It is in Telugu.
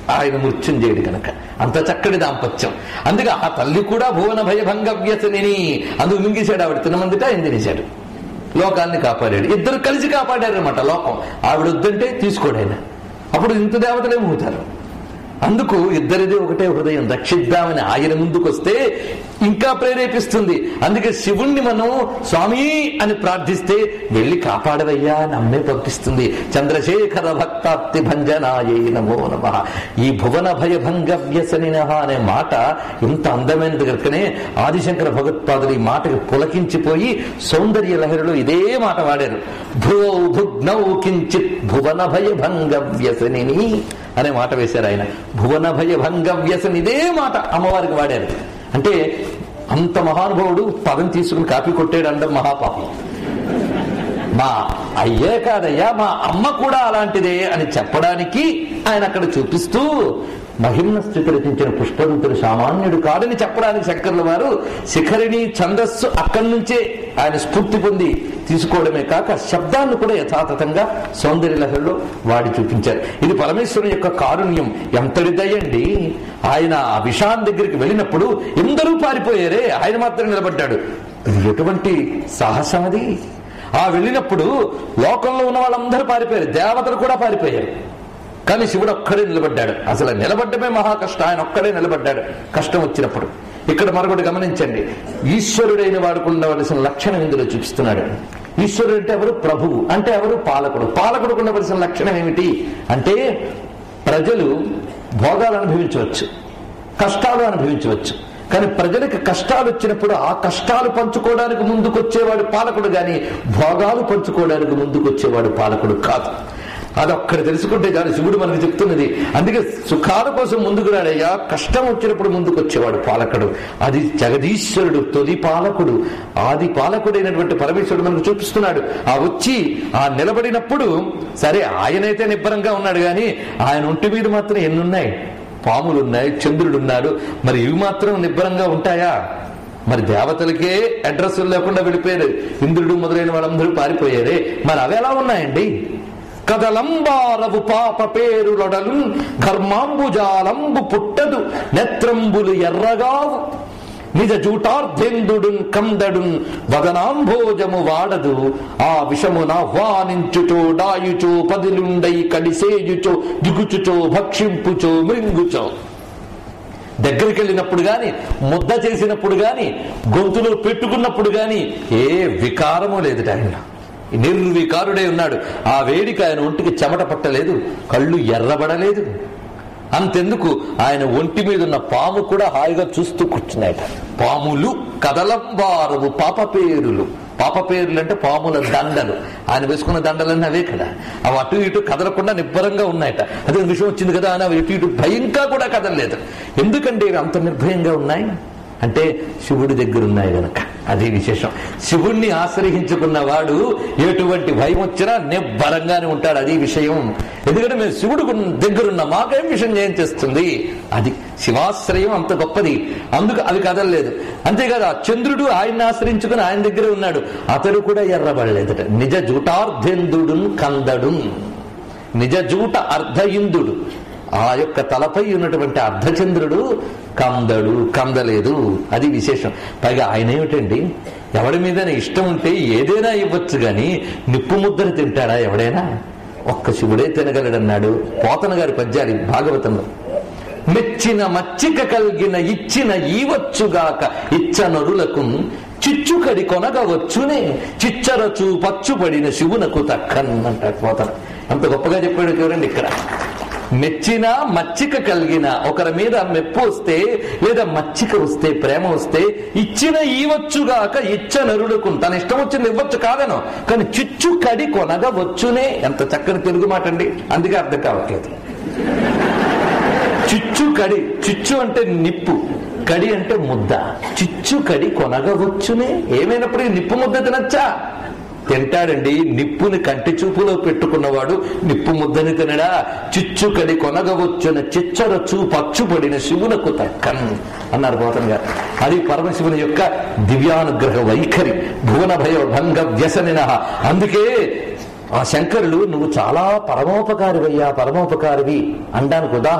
ఆయన మృత్యుంజయుడు కనుక అంత చక్కటి దాంపత్యం అందుకే ఆ తల్లి కూడా భువన భయభంగ వ్యసనిని అందుకు మింగేశాడు ఆవిడ తినమందిట ఆయన తినేశాడు లోకాన్ని కాపాడాడు ఇద్దరు కలిసి కాపాడారు అనమాట లోకం ఆవిడ వద్దంటే తీసుకోడు ఆయన అప్పుడు ఇంత దేవతలే మూతారు అందుకు ఇద్దరిది ఒకటే హృదయం రక్షిద్దామని ఆయన ముందుకొస్తే ఇంకా ప్రేరేపిస్తుంది అందుకే శివుణ్ణి మనం స్వామి అని ప్రార్థిస్తే వెళ్ళి కాపాడవయ్యా అని అమ్మే పంపిస్తుంది చంద్రశేఖర భక్తాప్తి భంజనాయ నమో నమ ఈ భువన భయభంగ వ్యసనిన అనే మాట ఇంత అందమైనది కనుకనే ఆదిశంకర భగవత్పాదులు ఈ మాటకి పులకించిపోయి సౌందర్య లహరిలో ఇదే మాట వాడారు భువౌ భుగ్నౌ కించిత్ భువన భయభంగ వ్యసనిని అనే మాట వేశారు ఆయన భువన భయభంగ వ్యసని ఇదే మాట అమ్మవారికి వాడారు అంటే అంత మహానుభావుడు పదం తీసుకుని కాపీ కొట్టాడు అండం మహాపాపం మా అయ్యే కాదయ్యా మా అమ్మ కూడా అలాంటిదే అని చెప్పడానికి ఆయన అక్కడ చూపిస్తూ మహిమ్న స్థితి రచించిన పుష్పదూతుడు సామాన్యుడు కాదని చెప్పడానికి శంకర్ల వారు శిఖరిణి ఛందస్సు అక్కడి నుంచే ఆయన స్ఫూర్తి పొంది తీసుకోవడమే కాక శబ్దాన్ని కూడా యథాతథంగా సౌందర్య లహరిలో వాడి చూపించారు ఇది పరమేశ్వరుని యొక్క కారుణ్యం ఎంతటిదయ్యండి ఆయన ఆ విషాన్ దగ్గరికి వెళ్ళినప్పుడు ఎందరూ పారిపోయారే ఆయన మాత్రం నిలబడ్డాడు ఇది ఎటువంటి సాహసం అది ఆ వెళ్ళినప్పుడు లోకంలో ఉన్న వాళ్ళందరూ పారిపోయారు దేవతలు కూడా పారిపోయారు కానీ శివుడు ఒక్కడే నిలబడ్డాడు అసలు నిలబడ్డమే మహా కష్టం ఆయన ఒక్కడే నిలబడ్డాడు కష్టం వచ్చినప్పుడు ఇక్కడ మరొకటి గమనించండి ఈశ్వరుడైన వాడుకు ఉండవలసిన లక్షణం ఇందులో చూపిస్తున్నాడు ఈశ్వరుడు అంటే ఎవరు ప్రభువు అంటే ఎవరు పాలకుడు పాలకుడుకు ఉండవలసిన లక్షణం ఏమిటి అంటే ప్రజలు భోగాలు అనుభవించవచ్చు కష్టాలు అనుభవించవచ్చు కానీ ప్రజలకు కష్టాలు వచ్చినప్పుడు ఆ కష్టాలు పంచుకోవడానికి ముందుకొచ్చేవాడు పాలకుడు గాని భోగాలు పంచుకోవడానికి ముందుకొచ్చేవాడు పాలకుడు కాదు అది ఒక్కడు తెలుసుకుంటే చాలు శివుడు మనకు చెప్తున్నది అందుకే సుఖాల కోసం ముందుకు రాడయ్యా కష్టం వచ్చినప్పుడు ముందుకు వచ్చేవాడు పాలకుడు అది జగదీశ్వరుడు తొలి పాలకుడు ఆది పాలకుడైనటువంటి పరమేశ్వరుడు మనకు చూపిస్తున్నాడు ఆ వచ్చి ఆ నిలబడినప్పుడు సరే ఆయనైతే నిబ్బరంగా ఉన్నాడు గాని ఆయన ఒంటి మీద మాత్రం ఎన్నున్నాయి పాములున్నాయి చంద్రుడున్నాడు మరి ఇవి మాత్రం నిబ్బరంగా ఉంటాయా మరి దేవతలకే అడ్రస్ లేకుండా వెళ్ళిపోయారు ఇంద్రుడు మొదలైన వాళ్ళందరూ పారిపోయారే మరి అవి ఎలా ఉన్నాయండి కదలంబారవు పాప పేరులొడలు ఘర్మాంబుజాలంబు పుట్టదు నెత్రంబులు ఎర్రగావు నిజ జూటార్ధేందుడున్ కందడున్ వదనాంభోజము వాడదు ఆ విషమున ఆహ్వానించుచో డాయుచో పదిలుండై కడిసేయుచో దిగుచుచో భక్షింపుచో మృంగుచో దగ్గరికి వెళ్ళినప్పుడు గాని ముద్ద చేసినప్పుడు గాని గొంతులో పెట్టుకున్నప్పుడు గాని ఏ వికారము లేదు ఆయన నిర్వికారుడే ఉన్నాడు ఆ వేడిక ఆయన ఒంటికి చెమట పట్టలేదు కళ్ళు ఎర్రబడలేదు అంతెందుకు ఆయన ఒంటి మీద ఉన్న పాము కూడా హాయిగా చూస్తూ కూర్చున్నాయట పాములు కదలంబారవు పాప పేరులు పాప పేర్లు అంటే పాముల దండలు ఆయన వేసుకున్న దండలన్నీ అవే కదా అవి అటు ఇటు కదలకుండా నిబ్బరంగా ఉన్నాయట అదే విషయం వచ్చింది కదా అని అవి ఇటు ఇటు భయంగా కూడా కదలలేదు ఎందుకంటే ఇవి అంత నిర్భయంగా ఉన్నాయి అంటే శివుడి దగ్గర ఉన్నాయి గనక అది విశేషం శివుణ్ణి ఆశ్రయించుకున్న వాడు ఎటువంటి భయం వచ్చినా నిబ్బరంగానే ఉంటాడు అది విషయం ఎందుకంటే మేము శివుడు దగ్గరున్న మాకేం విషయం ఏం చేస్తుంది అది శివాశ్రయం అంత గొప్పది అందుకు అవి కదలలేదు అంతేకాదు ఆ చంద్రుడు ఆయన్ని ఆశ్రయించుకుని ఆయన దగ్గరే ఉన్నాడు అతడు కూడా ఎర్రబడలేదట నిజ జూటార్ధేందుడు కందడు నిజ జూట అర్ధ ఇందుడు ఆ యొక్క తలపై ఉన్నటువంటి అర్ధచంద్రుడు కందడు కందలేదు అది విశేషం పైగా ఆయన ఏమిటండి ఎవడి మీద ఇష్టం ఉంటే ఏదైనా ఇవ్వచ్చు గాని నిప్పు ముద్దర తింటాడా ఎవడైనా ఒక్క శివుడే తినగలడన్నాడు పోతన గారి పద్యాలు భాగవతంలో మెచ్చిన మచ్చిక కలిగిన ఇచ్చిన ఈవచ్చుగాక ఇచ్చనరులకు చిచ్చుకడి కొనగవచ్చునే చిచ్చరచు పచ్చుపడిన శివునకు తక్కన్ అంటాడు పోతన అంత గొప్పగా చెప్పాడు చూడండి ఇక్కడ మెచ్చిన మచ్చిక కలిగిన ఒకరి మీద మెప్పు వస్తే లేదా మచ్చిక వస్తే ప్రేమ వస్తే ఇచ్చిన ఈవచ్చుగాక ఇచ్చ నరుడుకు తన ఇష్టం వచ్చింది ఇవ్వచ్చు కాదను కానీ చిచ్చు కడి కొనగవచ్చునే ఎంత చక్కని తెలుగు మాట అండి అందుకే అర్థం కావట్లేదు చిచ్చు కడి చిచ్చు అంటే నిప్పు కడి అంటే ముద్ద చిచ్చు కడి కొనగవచ్చునే ఏమైనప్పటికీ నిప్పు ముద్ద తినచ్చా తింటాడండి నిప్పుని కంటి చూపులో పెట్టుకున్నవాడు నిప్పు ముద్దని తినడా చిచ్చు కడి కొనగవచ్చున చిచ్చరచు పచ్చుపడిన శివునకు తక్కన్ అన్నారు పోతన్ గారు అది పరమశివుని యొక్క దివ్యానుగ్రహ వైఖరి భువన భయ భంగ వ్యసనిన అందుకే ఆ శంకరులు నువ్వు చాలా పరమోపకారివయ్యా పరమోపకారివి అనడానికి ఉదాహరణ